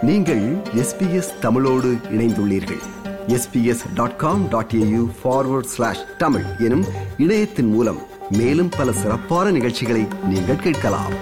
நீங்கள் எஸ்பிஎஸ் தமிழோடு இணைந்துள்ளீர்கள் SBS dot com dot AU forward slash Tamil எனும் இணையத்தின் மூலம் மேலும் பல சிறப்பான நிகழ்ச்சிகளை நீங்கள் கேட்கலாம்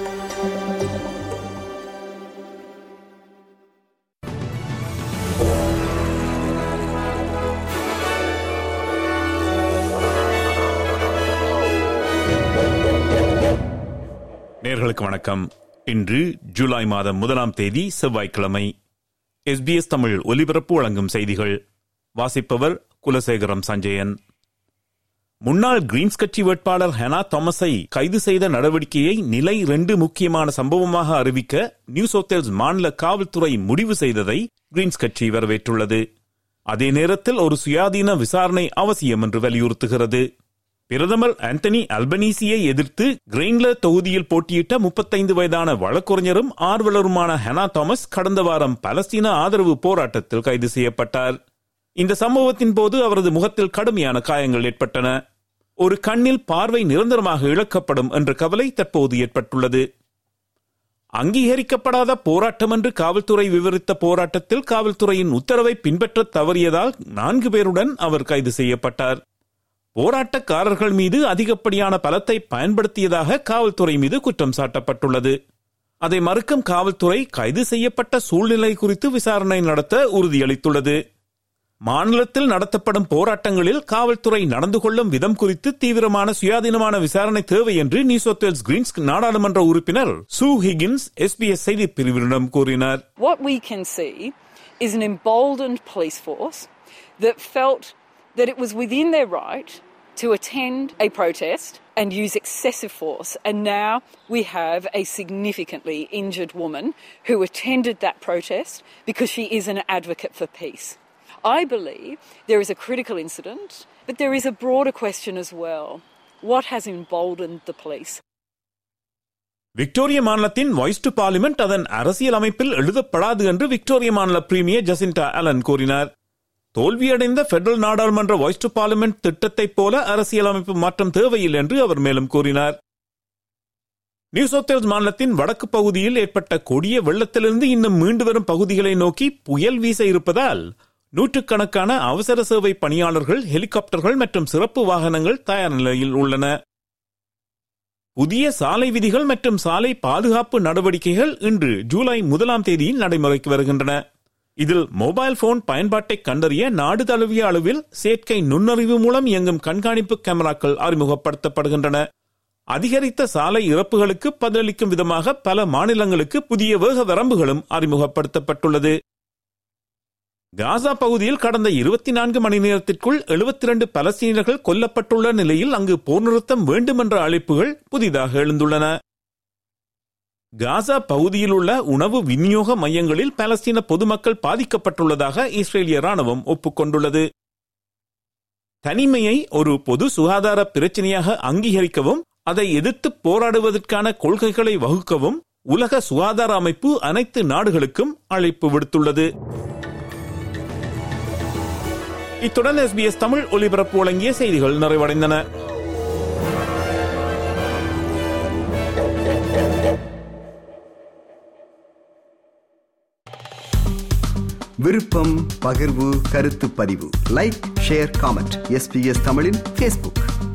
நேர்களுக்கு வணக்கம் இன்று ஜூலை மாதம் முதலாம் தேதி செவ்வாய்க்கிழமை எஸ்பிஎஸ் தமிழ் ஒலிபரப்பு வழங்கும் செய்திகள் வாசிப்பவர் குலசேகரம் சஞ்சயன் முன்னாள் கிரீன்ஸ் கட்சி வேட்பாளர் ஹெனா தாமஸை கைது செய்த நடவடிக்கையை நிலை ரெண்டு முக்கியமான சம்பவமாக அறிவிக்க நியூ சவுத் மாநில காவல்துறை முடிவு செய்ததை கிரீன்ஸ் கட்சி வரவேற்றுள்ளது அதே நேரத்தில் ஒரு சுயாதீன விசாரணை அவசியம் என்று வலியுறுத்துகிறது பிரதமர் ஆந்தனி அல்பனீசியை எதிர்த்து கிரெயின்லர் தொகுதியில் போட்டியிட்ட முப்பத்தைந்து வயதான வழக்கறிஞரும் ஆர்வலருமான ஹெனா தாமஸ் கடந்த வாரம் பலஸ்தீன ஆதரவு போராட்டத்தில் கைது செய்யப்பட்டார் இந்த சம்பவத்தின் போது அவரது முகத்தில் கடுமையான காயங்கள் ஏற்பட்டன ஒரு கண்ணில் பார்வை நிரந்தரமாக இழக்கப்படும் என்ற கவலை தற்போது ஏற்பட்டுள்ளது அங்கீகரிக்கப்படாத போராட்டம் என்று காவல்துறை விவரித்த போராட்டத்தில் காவல்துறையின் உத்தரவை பின்பற்ற தவறியதால் நான்கு பேருடன் அவர் கைது செய்யப்பட்டார் போராட்டக்காரர்கள் மீது அதிகப்படியான பலத்தை பயன்படுத்தியதாக காவல்துறை மீது குற்றம் சாட்டப்பட்டுள்ளது அதை மறுக்கும் காவல்துறை கைது செய்யப்பட்ட சூழ்நிலை குறித்து விசாரணை நடத்த உறுதியளித்துள்ளது மாநிலத்தில் நடத்தப்படும் போராட்டங்களில் காவல்துறை நடந்து கொள்ளும் விதம் குறித்து தீவிரமான சுயாதீனமான விசாரணை தேவை என்று நியூசோத்தேல்ஸ் கிரீன்ஸ் நாடாளுமன்ற உறுப்பினர் சூ ஹிகின்ஸ் எஸ்பிஎஸ் செய்தி பிரிவினரிடம் கூறினார் What we can see is an emboldened police force that felt that it was within their right to attend a protest and use excessive force. And now we have a significantly injured woman who attended that protest because she is an advocate for peace. I believe there is a critical incident, but there is a broader question as well. What has emboldened the police? Victoria மாநிலத்தின் voice to parliament அதன் அரசியல் அமைப்பில் எழுதப்படாது என்று Victoria மாநில premier Jacinta Alan கூறினார் தோல்வியடைந்த federal நாடாளுமன்ற voice to parliament திட்டத்தைப் போல அரசியலமைப்பு மாற்றம் தேவையில்லை என்று அவர் மேலும் கூறினார் நியூ சவுத் மாநிலத்தின் வடக்கு பகுதியில் ஏற்பட்ட கொடிய வெள்ளத்திலிருந்து இன்னும் மீண்டு வரும் பகுதிகளை நோக்கி புயல் வீச இருப்பதால் நூற்றுக்கணக்கான அவசர சேவை பணியாளர்கள் ஹெலிகாப்டர்கள் மற்றும் சிறப்பு வாகனங்கள் தயார் நிலையில் உள்ளன புதிய சாலை விதிகள் மற்றும் சாலை பாதுகாப்பு நடவடிக்கைகள் இன்று ஜூலை முதலாம் தேதி நடைமுறைக்கு வருகின்றன இதில் மொபைல் போன் பயன்பாட்டை கண்டறிய நாடு தழுவிய அளவில் செயற்கை நுண்ணறிவு மூலம் இயங்கும் கண்காணிப்பு கேமராக்கள் அறிமுகப்படுத்தப்படுகின்றன அதிகரித்த சாலை இறப்புகளுக்கு பதிலளிக்கும் விதமாக பல மாநிலங்களுக்கு புதிய வேக வரம்புகளும் அறிமுகப்படுத்தப்பட்டுள்ளது காசா பகுதியில் கடந்த இருபத்தி நான்கு மணி நேரத்திற்குள் எழுபத்தி இரண்டு பலஸ்தீனர்கள் கொல்லப்பட்டுள்ள நிலையில் அங்கு போர் நிறுத்தம் வேண்டும் என்ற அழைப்புகள் புதிதாக எழுந்துள்ளன காசா பகுதியில் உள்ள உணவு விநியோக மையங்களில் பாலஸ்தீன பொதுமக்கள் பாதிக்கப்பட்டுள்ளதாக இஸ்ரேலிய ராணுவம் ஒப்புக்கொண்டுள்ளது தனிமையை ஒரு பொது சுகாதார பிரச்சனையாக அங்கீகரிக்கவும் அதை எதிர்த்து போராடுவதற்கான கொள்கைகளை வகுக்கவும் உலக சுகாதார அமைப்பு அனைத்து நாடுகளுக்கும் அழைப்பு விடுத்துள்ளது இத்துடன் எஸ்பிஎஸ் தமிழ் ஒலிபரப்பு வழங்கிய செய்திகள் நிறைவடைந்தன விருப்பம் பகிர்வு கருத்து பதிவு லைக் ஷேர் காமெண்ட் எஸ்பிஎஸ் தமிழின் ஃபேஸ்புக்